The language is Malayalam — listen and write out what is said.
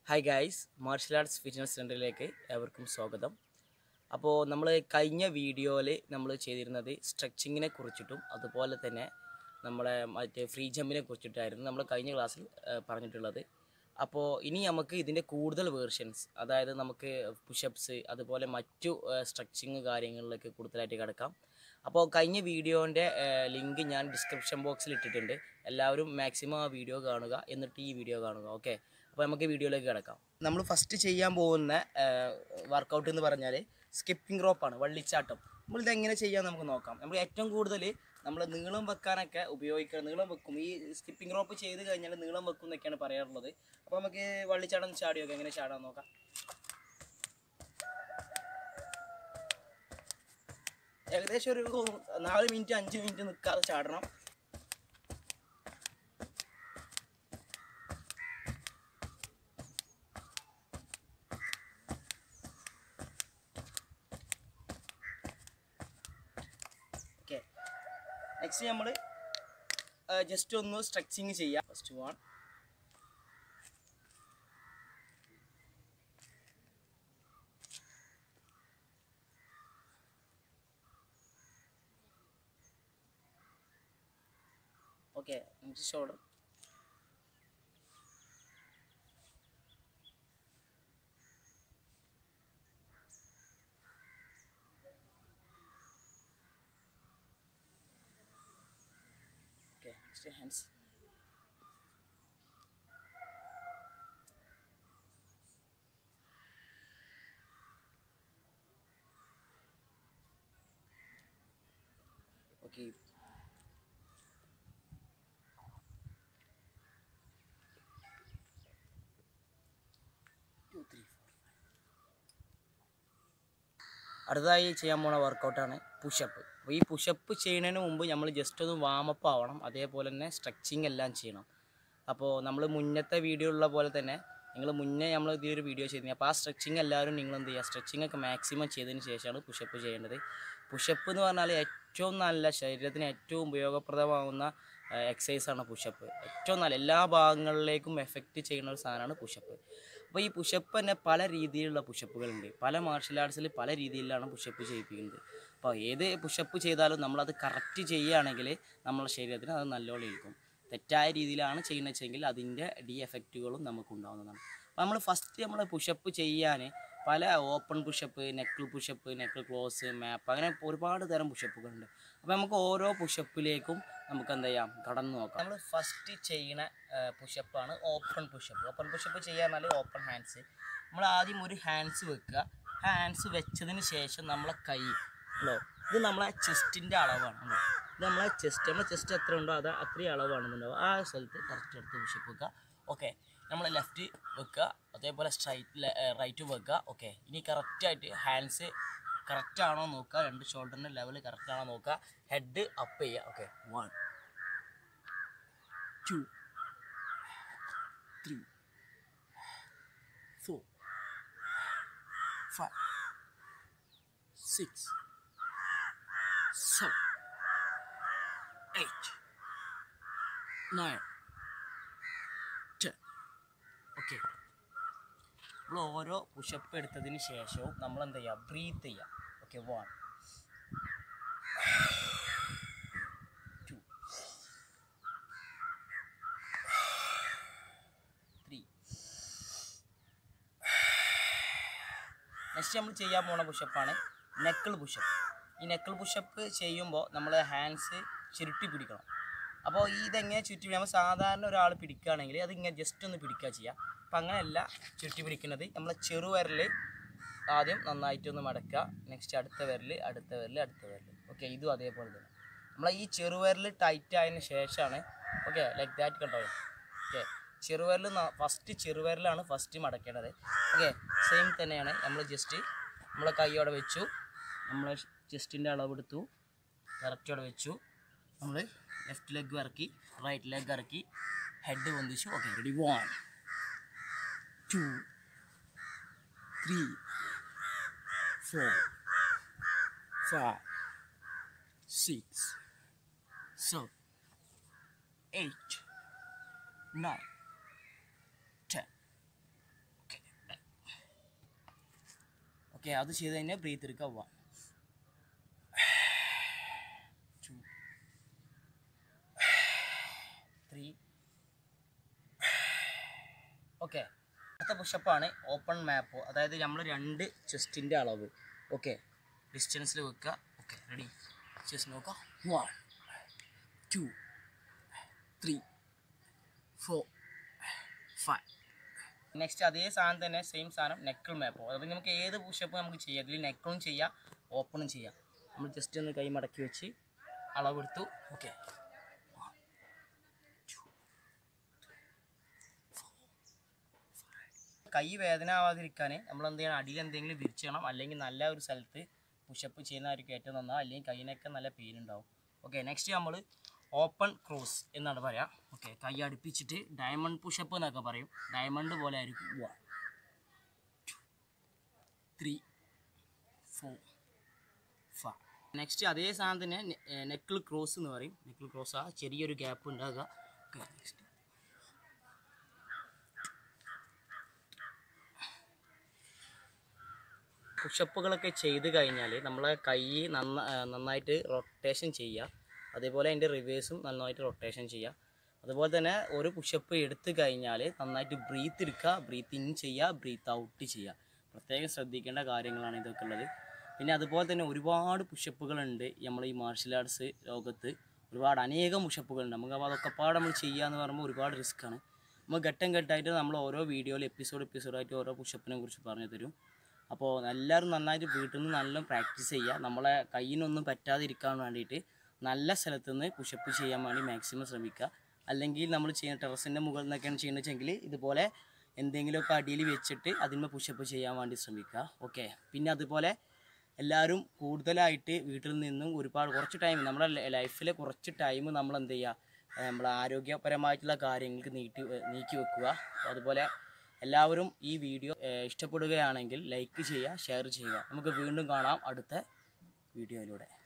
Hi guys martial arts fitness സെൻറ്ററിലേക്ക് ഏവർക്കും സ്വാഗതം അപ്പോൾ നമ്മൾ കഴിഞ്ഞ വീഡിയോയിൽ നമ്മൾ ചെയ്തിരുന്നത് സ്ട്രെച്ചിങ്ങിനെ കുറിച്ചിട്ടും അതുപോലെ തന്നെ നമ്മളെ മറ്റേ ഫ്രീ ജമ്പിനെ കുറിച്ചിട്ടായിരുന്നു നമ്മൾ കഴിഞ്ഞ ക്ലാസ്സിൽ ഏഹ്, പറഞ്ഞിട്ടുള്ളത് അപ്പോൾ ഇനി നമുക്ക് ഇതിൻ്റെ കൂടുതൽ വേർഷൻസ് അതായത് നമുക്ക് പുഷപ്സ് അതുപോലെ മറ്റു സ്ട്രെച്ചിങ് കാര്യങ്ങളിലേക്ക് കൂടുതലായിട്ട് കിടക്കാം അപ്പോൾ കഴിഞ്ഞ വീഡിയോൻ്റെ ലിങ്ക് ഞാൻ ഡിസ്ക്രിപ്ഷൻ ബോക്സിൽ ഇട്ടിട്ടുണ്ട് എല്ലാവരും മാക്സിമം ആ വീഡിയോ കാണുക എന്നിട്ട് ഈ വീഡിയോ കാണുക ഓക്കെ അപ്പോൾ നമുക്ക് വീഡിയോയിലേക്ക് കിടക്കാം നമ്മൾ ഫസ്റ്റ് ചെയ്യാൻ പോകുന്ന വർക്കൗട്ട് എന്ന് പറഞ്ഞാൽ സ്കിപ്പിംഗ് റോപ്പാണ് വള്ളിച്ചാട്ടം നമ്മളിത് എങ്ങനെ ചെയ്യാൻ നമുക്ക് നോക്കാം നമ്മൾ ഏറ്റവും കൂടുതൽ നമ്മൾ നീളം വെക്കാനൊക്കെ ഉപയോഗിക്കുക നീളം വെക്കും ഈ സ്കിപ്പിംഗ് റോപ്പ് ചെയ്ത് കഴിഞ്ഞാൽ നീളം വെക്കും എന്നൊക്കെയാണ് പറയാറുള്ളത് അപ്പോൾ നമുക്ക് വള്ളിച്ചാട്ടം ചാടിയൊക്കെ എങ്ങനെ ചാടാൻ നോക്കാം ഏകദേശം ഒരു നാല് മിനിറ്റ് അഞ്ച് മിനിറ്റ് നിൽക്കാതെ ചാടണം ഓക്കെ നെക്സ്റ്റ് നമ്മൾ ജസ്റ്റ് ഒന്ന് സ്ട്രെച്ചിങ് ചെയ്യാം first one okay next shoulder okay next hands okay two three four അടുത്തതായി ചെയ്യാൻ പോണ വർക്കൗട്ടാണ് പുഷപ്പ് അപ്പോൾ ഈ പുഷപ്പ് ചെയ്യുന്നതിന് മുമ്പ് നമ്മൾ ജസ്റ്റ് ഒന്ന് വാമപ്പ് ആവണം അതേപോലെ തന്നെ സ്ട്രെച്ചിങ് എല്ലാം ചെയ്യണം അപ്പോൾ നമ്മൾ മുന്നത്തെ വീഡിയോ ഉള്ള പോലെ തന്നെ നിങ്ങൾ മുന്നേ നമ്മൾ ഇതിലൊരു വീഡിയോ ചെയ്തിരുന്നു അപ്പോൾ ആ സ്ട്രെച്ചിങ് എല്ലാവരും നിങ്ങൾ എന്ത് ചെയ്യുക സ്ട്രെച്ചിങ് ഒക്കെ മാക്സിമം ചെയ്തതിന് ശേഷമാണ് പുഷപ്പ് ചെയ്യേണ്ടത് പുഷപ്പ് എന്ന് പറഞ്ഞാൽ ഏറ്റവും നല്ല ശരീരത്തിന് ഏറ്റവും ഉപയോഗപ്രദമാകുന്ന എക്സസൈസാണ് പുഷപ്പ് ഏറ്റവും നല്ല എല്ലാ ഭാഗങ്ങളിലേക്കും എഫക്റ്റ് ചെയ്യുന്ന ഒരു സാധനമാണ് പുഷപ്പ് അപ്പോൾ ഈ പുഷപ്പ് തന്നെ പല രീതിയിലുള്ള പുഷപ്പുകളുണ്ട് പല മാർഷൽ ആർട്സിൽ പല രീതിയിലാണ് പുഷപ്പ് ചെയ്യിപ്പിക്കുന്നത് അപ്പോൾ ഏത് പുഷപ്പ് ചെയ്താലും നമ്മളത് കറക്റ്റ് ചെയ്യുകയാണെങ്കിൽ നമ്മളെ ശരീരത്തിന് അത് നല്ലോണം ഇരിക്കും തെറ്റായ രീതിയിലാണ് ചെയ്യുന്നത് വെച്ചെങ്കിൽ അതിൻ്റെ ഡി എഫക്റ്റുകളും നമുക്കുണ്ടാവുന്നതാണ് അപ്പോൾ നമ്മൾ ഫസ്റ്റ് നമ്മൾ പുഷപ്പ് ചെയ്യാൻ പല open pushup knuckle pushup knuckle close മാപ്പ് അങ്ങനെ ഒരുപാട് തരം പുഷപ്പുകളുണ്ട് അപ്പോൾ നമുക്ക് ഓരോ പുഷപ്പിലേക്കും നമുക്ക് എന്ത് ചെയ്യാം കടന്നു നോക്കാം നമ്മൾ ഫസ്റ്റ് ചെയ്യുന്ന പുഷപ്പാണ് ഓപ്പൺ പുഷപ്പ് ഓപ്പൺ പുഷപ്പ് ചെയ്യാൻ പറഞ്ഞാൽ ഓപ്പൺ ഹാൻഡ്സ് നമ്മൾ ആദ്യം ഒരു ഹാൻഡ്സ് വെക്കുക ഹാൻഡ്സ് വെച്ചതിന് ശേഷം നമ്മളെ കൈ ഉണ്ടോ ഇത് നമ്മളെ ചെസ്റ്റിൻ്റെ അളവാണ് ഉണ്ടോ ഇത് നമ്മളെ ചെസ്റ്റ് നമ്മളെ ചെസ്റ്റ് എത്ര ഉണ്ടോ അത് അത്രയും അളവാണെന്നുണ്ടാവും ആ സ്ഥലത്ത് കറക്റ്റ് എടുത്ത് പുഷപ്പ് വെക്കുക ഓക്കെ നമ്മൾ ലെഫ്റ്റ് വെക്കുക അതേപോലെ സ്ട്രൈറ്റ് റൈറ്റ് വെക്കുക ഓക്കെ ഇനി കറക്റ്റായിട്ട് ഹാൻഡ്സ് കറക്റ്റ് ആണോ നോക്കുക രണ്ട് ഷോൾഡറിൻ്റെ ലെവൽ കറക്റ്റ് ആണോ നോക്കുക ഹെഡ് അപ്പ് ചെയ്യുക okay one two three four five six seven, eight, nine, ten. Okay നമ്മൾ ഓരോ പുഷപ്പ് എടുത്തതിന് ശേഷവും നമ്മൾ എന്ത് ചെയ്യുക ബ്രീത്ത് ചെയ്യുക okay one two three next നമ്മൾ ചെയ്യാൻ പോണ പുഷപ്പാണ് നെക്കിൾ പുഷപ്പ് ഈ നെക്കിൾ പുഷപ്പ് ചെയ്യുമ്പോൾ നമ്മൾ ഹാൻഡ്സ് ചുരുട്ടി പിടിക്കണം അപ്പോൾ ഇതെങ്ങനെ ചുരുട്ടി നമ്മൾ സാധാരണ ഒരാൾ പിടിക്കുകയാണെങ്കിൽ അതിങ്ങനെ ജസ്റ്റ് ഒന്ന് പിടിക്കുക ചെയ്യുക അപ്പം അങ്ങനെയല്ല ചുരുട്ടി പിടിക്കുന്നത് നമ്മൾ ചെറുവിരൽ ആദ്യം നന്നായിട്ടൊന്ന് മടക്കുക നെക്സ്റ്റ് അടുത്ത വിരൽ അടുത്ത വിരൽ അടുത്ത വിരൽ ഓക്കെ ഇതും അതേപോലെ തന്നെ നമ്മൾ ഈ ചെറുവിരൽ ടൈറ്റ് ആയതിന് ശേഷമാണ് ഓക്കെ ലൈക്ക് ദാറ്റ് കണ്ടോ ഓക്കെ ചെറുവിരൽ ഫസ്റ്റ് ചെറുവിരലാണ് ഫസ്റ്റ് മടക്കേണ്ടത് ഓക്കെ സെയിം തന്നെയാണ് നമ്മൾ ജസ്റ്റ് നമ്മളെ കൈയോടെ വെച്ചു നമ്മൾ ചെസ്റ്റിൻ്റെ അളവെടുത്തു കറക്റ്റ് അവിടെ വെച്ചു നമ്മൾ ലെഫ്റ്റ് ലെഗ് ഇറക്കി റൈറ്റ് ലെഗ് ഇറക്കി ഹെഡ് പൊന്തിച്ചു okay ready one two three four five six seven eight nine, ten. Okay അത് ചെയ്ത് കഴിഞ്ഞാൽ ബ്രീത്ത് എടുക്കുക പോവാം ടു ത്രീ ഓക്കെ അടുത്ത പുഷപ്പാണ് ഓപ്പൺ മാപ്പ് അതായത് നമ്മൾ രണ്ട് ചെസ്റ്റിൻ്റെ അളവ് ഓക്കെ ഡിസ്റ്റൻസിൽ വെക്കുക ഓക്കെ റെഡി ചെസ്റ്റ് നോക്കാം one two three four five next അതേ സാധനം തന്നെ സെയിം സാധനം നെക്കിൾ മാപ്പോ അത് നമുക്ക് ഏത് പുഷപ്പ് നമുക്ക് ചെയ്യാം ഇതിൽ നെക്കിളും ചെയ്യാം ഓപ്പണും ചെയ്യാം നമ്മൾ ജസ്റ്റ് ഒന്ന് കൈ മടക്കി വെച്ച് അളവെടുത്തു ഓക്കെ കൈ വേദന ആവാതിരിക്കാൻ നമ്മൾ എന്ത് ചെയ്യണം അടിയിൽ എന്തെങ്കിലും വിരിച്ചണം അല്ലെങ്കിൽ നല്ല ഒരു സ്ഥലത്ത് പുഷപ്പ് ചെയ്യുന്നതായിരിക്കും ഏറ്റവും നന്നാ അല്ലെങ്കിൽ കൈയിനൊക്കെ നല്ല പെയിൻ ഉണ്ടാവും ഓക്കെ നെക്സ്റ്റ് നമ്മൾ ഓപ്പൺ ക്രോസ് എന്നാണ് പറയാം ഓക്കെ കൈ അടുപ്പിച്ചിട്ട് ഡയമണ്ട് പുഷപ്പ് എന്നൊക്കെ പറയും ഡയമണ്ട് പോലെ ആയിരിക്കും one three four five next അതേ സാധനം തന്നെ നെക്കിൾ ക്രോസ് എന്ന് പറയും നെക്കിൾ ക്രോസ് ആ ചെറിയൊരു ഗ്യാപ്പ് ഉണ്ടാകുക ഓക്കെ നെക്സ്റ്റ് പുഷപ്പുകളൊക്കെ ചെയ്ത് കഴിഞ്ഞാൽ നമ്മളെ കൈ നന്ന ആ, നന്നായിട്ട് റൊട്ടേഷൻ ചെയ്യുക അതേപോലെ അതിൻ്റെ റിവേഴ്സും നന്നായിട്ട് റൊട്ടേഷൻ ചെയ്യുക അതുപോലെ തന്നെ ഒരു പുഷപ്പ് എടുത്തു കഴിഞ്ഞാൽ നന്നായിട്ട് ബ്രീത്ത് എടുക്കുക ബ്രീത്ത് ഇൻ ചെയ്യുക ബ്രീത്ത് ഔട്ട് ചെയ്യുക പ്രത്യേകം ശ്രദ്ധിക്കേണ്ട കാര്യങ്ങളാണ് ഇതൊക്കെ ഉള്ളത് പിന്നെ അതുപോലെ തന്നെ ഒരുപാട് പുഷപ്പുകളുണ്ട് നമ്മൾ ഈ മാർഷൽ ആർട്സ് ലോകത്ത് ഒരുപാട് അനേകം പുഷപ്പുകളുണ്ട് നമുക്ക് അപ്പോൾ അതൊക്കെ പാടെ നമ്മൾ ചെയ്യുക എന്ന് പറയുമ്പോൾ ഒരുപാട് റിസ്ക്കാണ് നമ്മൾ ഘട്ടം ഘട്ടമായിട്ട് നമ്മൾ ഓരോ വീഡിയോയിൽ എപ്പിസോഡ് എപ്പിസോഡായിട്ട് ഓരോ പുഷപ്പിനെ കുറിച്ച് പറഞ്ഞു തരും അപ്പോൾ എല്ലാവരും നന്നായിട്ട് വീട്ടിൽ നിന്ന് നല്ല പ്രാക്ടീസ് ചെയ്യുക നമ്മളെ കയ്യിനൊന്നും പറ്റാതിരിക്കാൻ വേണ്ടിയിട്ട് നല്ല സ്ഥലത്ത് നിന്ന് പുഷപ്പ് ചെയ്യാൻ വേണ്ടി മാക്സിമം ശ്രമിക്കുക അല്ലെങ്കിൽ നമ്മൾ ചെയ്യുന്ന ടെറസിൻ്റെ മുകളിൽ നിന്നൊക്കെയാണ് ചെയ്യുന്നത് വെച്ചെങ്കിൽ ഇതുപോലെ എന്തെങ്കിലുമൊക്കെ അടിയിൽ വെച്ചിട്ട് അതിന്മേൽ പുഷപ്പ് ചെയ്യാൻ വേണ്ടി ശ്രമിക്കുക ഓക്കെ പിന്നെ അതുപോലെ എല്ലാവരും കൂടുതലായിട്ട് വീട്ടിൽ നിന്നും ഒരുപാട് കുറച്ച് ടൈം നമ്മുടെ ലൈഫിലെ കുറച്ച് ടൈം നമ്മൾ എന്ത് ചെയ്യുക ഏഹ് നമ്മളെ ആരോഗ്യപരമായിട്ടുള്ള കാര്യങ്ങൾക്ക് നീട്ടി വെ- നീക്കി വെക്കുക അപ്പോൾ അതുപോലെ എല്ലാവരും ഈ വീഡിയോ ഏഹ് ഇഷ്ടപ്പെടുകയാണെങ്കിൽ ലൈക്ക് ചെയ്യുക ഷെയർ ചെയ്യുക നമുക്ക് വീണ്ടും കാണാം അടുത്ത വീഡിയോയിലൂടെ